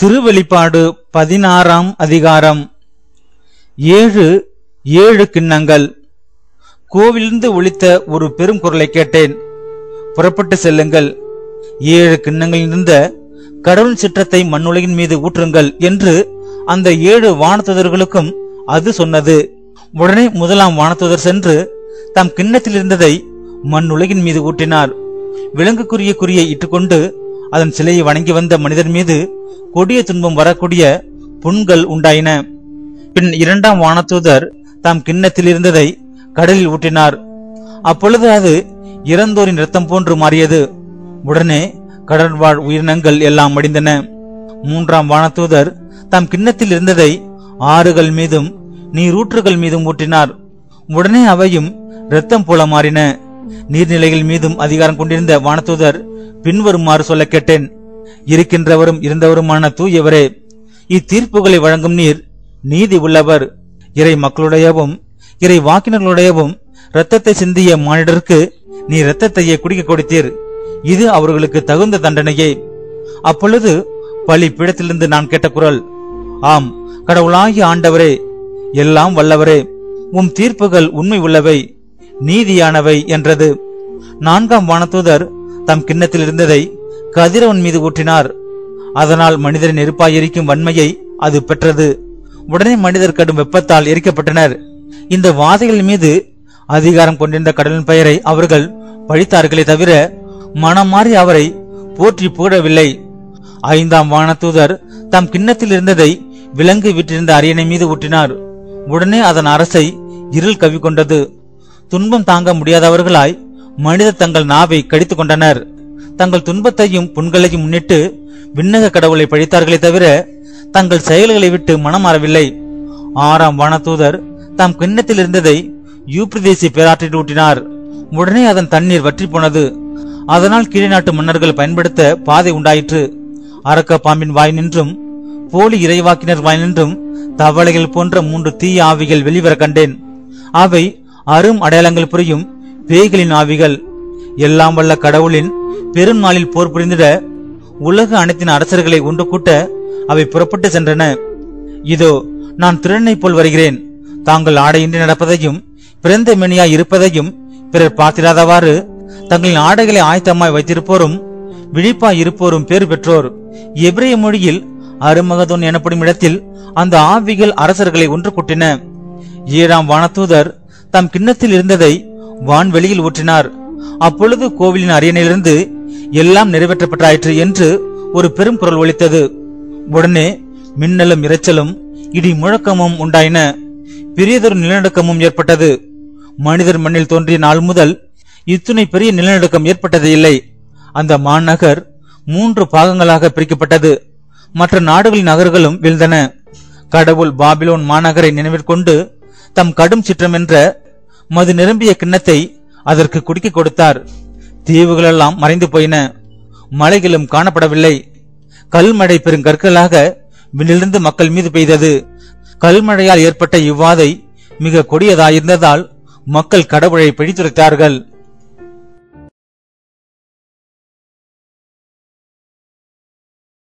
திருவெளிப்பாடு பதினாறாம் அதிகாரம் ஏழு ஏழு கிண்ணங்கள் கோவிலிருந்து ஒலித்த ஒரு பெரும் குரலை கேட்டேன் புறப்பட்டு செல்லுங்கள் ஏழு கிண்ணங்களில் இருந்த கடவுள் சிற்றத்தை மண்ணுலகின் மீது ஊற்றுங்கள் என்று அந்த ஏழு வானத்துதர்களுக்கும் அது சொன்னது உடனே முதலாம் வானத்துதர் சென்று தம் கிண்ணத்தில் இருந்ததை மண்ணுலகின் மீது ஊற்றினார் விலங்குக்குரிய குறியை இட்டுக்கொண்டு அதன் சிலையை வணங்கி வந்த மனிதர் மீது கொடிய துன்பம் வரக்கூடிய புண்கள் உண்டாயின பின் இரண்டாம் வானதூதர் தாம் கிண்ணத்தில் இருந்ததை கடலில் ஊற்றினார் அப்பொழுது அது இறந்தோரின் இரத்தம் போன்று மாறியது உடனே கடல்வாழ் உயிரினங்கள் எல்லாம் மடிந்தன மூன்றாம் வானதூதர் தாம் கிண்ணத்தில் இருந்ததை ஆறுகள் மீதும் நீரூற்றுகள் மீதும் ஊற்றினார் உடனே அவையும் இரத்தம் போல மாறின நீர்நிலைகள் மீதும் அதிகாரம் கொண்டிருந்த வானதூதர் பின்வருமாறு சொல்ல கேட்டேன் இருக்கின்றவரும் இருந்தவருமான தூயவரே இத்தீர்ப்புகளை வழங்கும் நீர் நீதி உள்ளவர் இறை மக்களுடையவும் இறை வாக்கினர்களுடையவும் இரத்தத்தை சிந்திய மானிடருக்கு நீ இரத்தத்தையே குடிக்க கொடுத்தீர் இது அவர்களுக்கு தகுந்த தண்டனையே அப்பொழுது பழி பீடத்திலிருந்து நான் கேட்ட குரல் ஆம் கடவுளாகிய ஆண்டவரே எல்லாம் வல்லவரே உம் தீர்ப்புகள் உண்மை உள்ளவை நீதியானவை என்றது நான்காம் வானதூதர் தம் கிண்ணத்தில் இருந்ததை கதிரவன் மீது ஊற்றினார் அதனால் மனிதரின் நெருப்பாய் எரிக்கும் வன்மையை அது பெற்றது உடனே மனிதர் கடும் வெப்பத்தால் எரிக்கப்பட்டனர் இந்த வாதைகள் மீது அதிகாரம் கொண்டிருந்த கடலின் பெயரை அவர்கள் பழித்தார்களே தவிர மனம் மாறி அவரை போற்றி புகழவில்லை ஐந்தாம் வானதூதர் தம் கிண்ணத்தில் இருந்ததை விலங்கு விட்டிருந்த அரியணை மீது ஊற்றினார் உடனே அதன் அரசை இருள் கவிக்கொண்டது துன்பம் தாங்க முடியாதவர்களாய் மனிதர் தங்கள் நாவை கடித்துக் கொண்டனர் தங்கள் துன்பத்தையும் புண்களையும் முன்னிட்டு விண்ணக கடவுளை பழித்தார்களே தவிர தங்கள் செயல்களை விட்டு மனம் மாறவில்லை ஆறாம் வானதூதர் தாம் கிண்ணத்தில் இருந்ததை யூப்ரதேசி பேராற்றில் ஊற்றினார் உடனே அதன் தண்ணீர் வற்றி போனது அதனால் கீழே நாட்டு மன்னர்கள் பயன்படுத்த பாதை உண்டாயிற்று அரக்க பாம்பின் வாய் நின்றும் போலி இறைவாக்கினர் வாய் நின்றும் தவளைகள் போன்ற மூன்று தீய ஆவிகள் வெளிவர கண்டேன் அவை அரும் அடையாளங்கள் புரியும் பேய்களின் ஆவிகள் எல்லாம் வல்ல கடவுளின் பெருநாளில் போர் புரிந்திட உலக அனைத்தின் அரசர்களை ஒன்று கூட்ட அவை புறப்பட்டு சென்றன இதோ நான் திருடனைப் போல் வருகிறேன் தாங்கள் ஆடையின்றி நடப்பதையும் பிறந்த மெனியாய் இருப்பதையும் பிறர் பார்த்திராதவாறு தங்களின் ஆடைகளை ஆயத்தமாய் வைத்திருப்போரும் விழிப்பாய் இருப்போரும் பேறு பெற்றோர் எபிரேய மொழியில் அருமகதோன் எனப்படும் இடத்தில் அந்த ஆவிகள் அரசர்களை ஒன்று கூட்டின ஏழாம் வானதூதர் தம் கிண்ணத்தில் இருந்ததை வான்வெளியில் ஊற்றினார் அப்பொழுது கோவிலின் அரியணையிலிருந்து எல்லாம் நிறைவேற்றப்பட்டாயிற்று என்று ஒரு பெரும் குரல் ஒலித்தது உடனே மின்னலும் இரைச்சலும் இடி முழக்கமும் உண்டாயின பெரியதொரு நிலநடுக்கமும் ஏற்பட்டது மனிதர் மண்ணில் தோன்றிய நாள் முதல் இத்துணை பெரிய நிலநடுக்கம் ஏற்பட்டது இல்லை அந்த மாநகர் மூன்று பாகங்களாக பிரிக்கப்பட்டது மற்ற நாடுகளின் நகர்களும் வீழ்ந்தன கடவுள் பாபிலோன் மாநகரை நினைவிற்கொண்டு தம் கடும் சிற்றம் என்ற மது நிரம்பிய கிண்ணத்தை அதற்கு குடிக்க கொடுத்தார் தீவுகளெல்லாம் மறைந்து போயின மலைகளும் காணப்படவில்லை கல்மழை பெருங்கற்களாக விண்ணிலிருந்து மக்கள் மீது பெய்தது கல்மழையால் ஏற்பட்ட இவ்வாதை மிக கொடியதாயிருந்ததால் மக்கள் கடவுளை பிடித்துரைத்தார்கள்